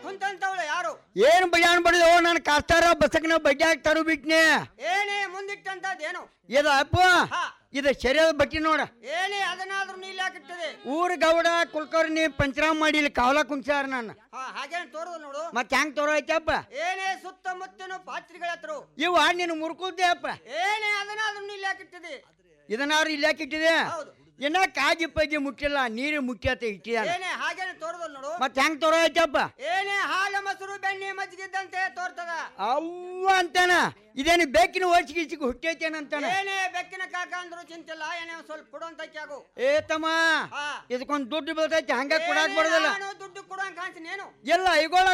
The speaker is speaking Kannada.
ಕುಂತಂತವಳು ಯಾರು ಏನ್ ಬಜಾನ್ ಬಡಿದೋ ನಾನು ಕಾಸ್ತಾರ ಬಸಕ್ನ ಬಡ್ಡಿ ಹಾಕ್ತಾರು ಬಿಟ್ನೆ ಏನೇ ಮುಂದಿಟ್ಟಂತದ್ದೇನು ಇದ ಅಪ್ಪ ಹಾ ಇದು ಸರಿಯಾದ ಬಟ್ಟಿ ನೋಡ ಏನೇ ಅದನ್ನಾದ್ರೂ ನೀಲ್ ಹಾಕಿರ್ತದೆ ಊರ್ ಗೌಡ ಕುಲ್ಕರ್ಣಿ ಪಂಚರಾಮ್ ಮಾಡಿ ಇಲ್ಲಿ ಕಾವಲ ಕುಂಚಾರ ನಾನು ಹಾ ಹಾಗೇನ್ ತೋರುದು ನೋಡು ಮತ್ತೆ ಹೆಂಗ್ ತೋರ ಐತಪ್ಪ ಏನೇ ಸುತ್ತಮುತ್ತಲು ಪಾತ್ರಿಗಳ ಹತ್ರ ಇವ ನೀನು ಮುರ್ಕುದ್ದೆ ಅಪ್ಪ ಏನೇ ಅದನ್ನಾದ್ರೂ ನೀಲ್ ಹಾಕಿರ್ತದೆ ಇದನ್ನಾರು ಇಲ್ಲಿ ಇಟ್ಟಿದೆ ಹೌದು ಇನ್ನ ಕಾಜಿ ಪಜ್ಜಿ ಮುಟ್ಟಿಲ್ಲ ನೀರು ಮುಖ್ಯತೆ ಇಟ್ಟಿದಾನ ಏನೇ ಹಾಗೇನೆ ತೋರುದು ನೋಡು ಮತ್ತೆ ಹೆಂಗ್ ತೋರ ಐತಪ್ಪ ಏನೇ ಹಾಲು ಮೊಸರು ಬೆಣ್ಣೆ ಮಜ್ಜಿಗಿದ್ದಂತೆ ತೋರ್ತದ ಅವ್ವ ಅಂತಾನ ಇದೇನು ಬೇಕಿನ ಓಚಿಗೆ ಈಚಿಗೆ ಹುಟ್ಟೈತೇನಂತಾನ ಏನೇ ಬೆಕ್ಕಿನ ಕಾಕ ಅಂದ್ರು ಚಿಂತಿಲ್ಲ ಏನೇ ಒಂದ್ ಸ್ವಲ್ಪ ಕೊಡುವಂತ ಕ್ಯಾಗು ಏ ತಮ್ಮ ಹಾ ಇದಕ್ಕೊಂದ್ ದುಡ್ಡು ಬೀಳ್ತೈತಿ ಹಂಗ ಕೊಡಾಕ್ ಬರೋದಿಲ್ಲ ನಾನು ದುಡ್ಡು ಕೊಡುವಂಗ ಕಾಣ್ತೀನಿ ಏನು ಎಲ್ಲ ಐಗೋಳ